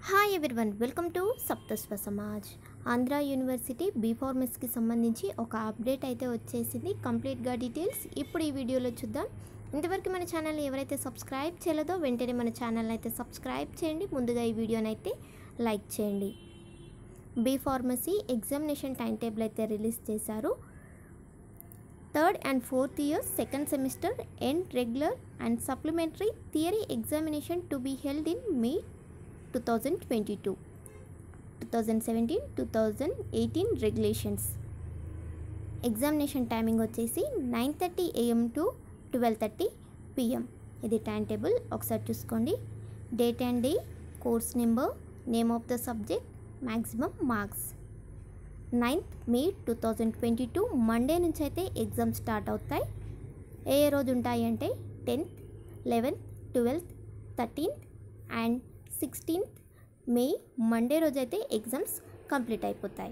hi everyone welcome to Saptaswa Samaj Andhra university B ఫార్మసీకి సంబంధించి ఒక అప్డేట్ అయితే వచ్చేసింది కంప్లీట్గా డీటెయిల్స్ ఇప్పుడు ఈ వీడియోలో చూద్దాం ఇంతవరకు మన ఛానల్ ఎవరైతే సబ్స్క్రైబ్ చేయలేదో వెంటనే మన ఛానల్ అయితే సబ్స్క్రైబ్ చేయండి ముందుగా ఈ వీడియోని అయితే లైక్ చేయండి B pharmacy examination time table అయితే రిలీజ్ చేశారు third and fourth year second semester and regular and supplementary theory examination to be held in May two thousand twenty two two thousand seventeen two thousand eighteen regulations examination timing వచ్చేసి nine thirty AM to twelve thirty PM ఇది time table ఒకసారి చూసుకోండి date and day course number name of the subject maximum marks ninth May two thousand twenty two Monday నుంచి అయితే exam start అవుతాయి ఏ ఏ రోజు ఉంటాయి అంటే tenth eleventh twelfth thirteenth and sixteenth May Monday రోజు అయితే ఎగ్జామ్స్ కంప్లీట్ అయిపోతాయి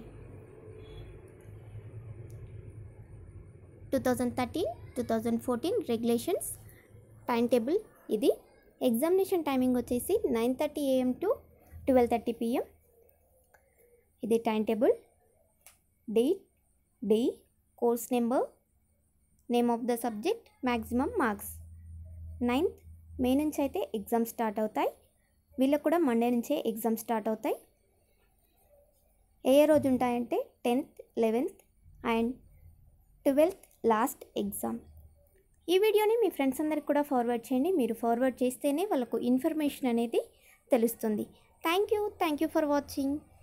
two thousand thirteen two thousand fourteen regulations time table ఇది ఎగ్జామినేషన్ టైమింగ్ వచ్చేసి nine thirty AM to twelve thirty PM ఇది time table date day course number name of the subject maximum marks ninth May నుంచి అయితే exam start అవుతాయి వీళ్ళకు కూడా Monday నుంచే exam start అవుతాయి ఏ ఏ రోజు ఉంటాయంటే tenth eleventh and twelfth last exam ఈ వీడియోని మీ ఫ్రెండ్స్ అందరికి కూడా ఫార్వర్డ్ చేయండి మీరు ఫార్వర్డ్ చేస్తేనే వాళ్ళకు ఇన్ఫర్మేషన్ అనేది తెలుస్తుంది thank you thank you for watching